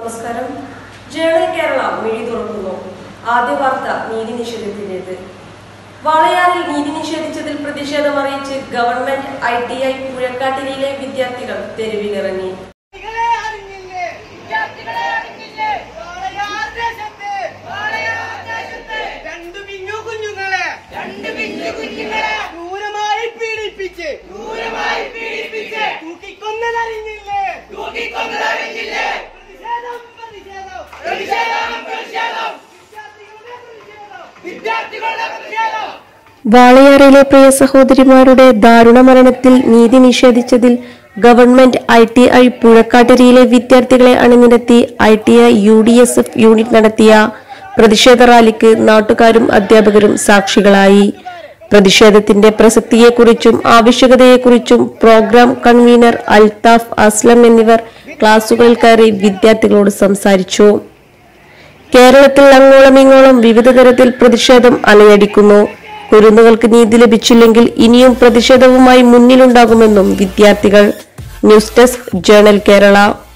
നമസ്കാരം ജേണൽ കേരള മിഴി തുറക്കുന്നു ആദ്യ വാർത്ത നീതി നിഷേധത്തിൻ്റെത് വാളയാറിൽ നീതി നിഷേധിച്ചതിൽ പ്രതിഷേധം അറിയിച്ച് ഗവൺമെന്റ് ഐ ടി ഐ പുഴക്കാട്ടിരിയിലെ വിദ്യാർത്ഥികൾ തെരുവിലിറങ്ങി വിദ്യാർത്ഥികളെ അറിഞ്ഞില്ലേ വിദ്യാർത്ഥികളെ അറിഞ്ഞില്ലേ വാളയാർ ദേശത്ത് വാളയാർ ദേശത്ത് രണ്ടു പിഞ്ഞു കുഞ്ഞുങ്ങളെ രണ്ട് പിഞ്ഞു കുഞ്ഞുങ്ങളെ ക്രൂരമായി പീഡിപ്പിച്ച് ക്രൂരമായി പീഡിപ്പിച്ച് തൂക്കിക്കൊന്നതറിഞ്ഞില്ലേ തൂക്കിക്കൊന്നതറിഞ്ഞില്ലേ പ്രതിഷേധം പ്രതിഷേധം പ്രതിഷേധം പ്രതിഷേധം വിദ്യാർത്ഥികളുടെ പ്രതിഷേധം വിദ്യാർത്ഥികളുടെ പ്രതിഷേധം വാളയാറിലെ പ്രിയ സഹോദരിമാരുടെ ദാരുണ മരണത്തിൽ നീതി നിഷേധിച്ചതിൽ ഗവൺമെന്റ് ഐ ടി ഐ പുഴക്കാട്ടരിയിലെ വിദ്യാർത്ഥികളെ അണിനിരത്തി I T I U D S F unit നടത്തിയ പ്രതിഷേധ റാലിക്ക് നാട്ടുകാരും അധ്യാപകരും സാക്ഷികളായി പ്രതിഷേധത്തിന്റെ പ്രസക്തിയെക്കുറിച്ചും ആവശ്യകതയെക്കുറിച്ചും പ്രോഗ്രാം കൺവീനർ അൽതാഫ് അസ്ലം എന്നിവർ ക്ലാസുകളിൽ കയറി വിദ്യാർത്ഥികളോട് സംസാരിച്ചു കേരളത്തിൽ അങ്ങോളം ഇങ്ങോളം വിവിധ തരത്തിൽ പ്രതിഷേധം അലയടിക്കുന്നു കുരുന്നുകൾക്ക് നീതി ലഭിച്ചില്ലെങ്കിൽ ഇനിയും പ്രതിഷേധവുമായി മുന്നിലുണ്ടാകുമെന്നും വിദ്യാർത്ഥികൾ ന്യൂസ് ഡെസ്ക് ജേണൽ കേരള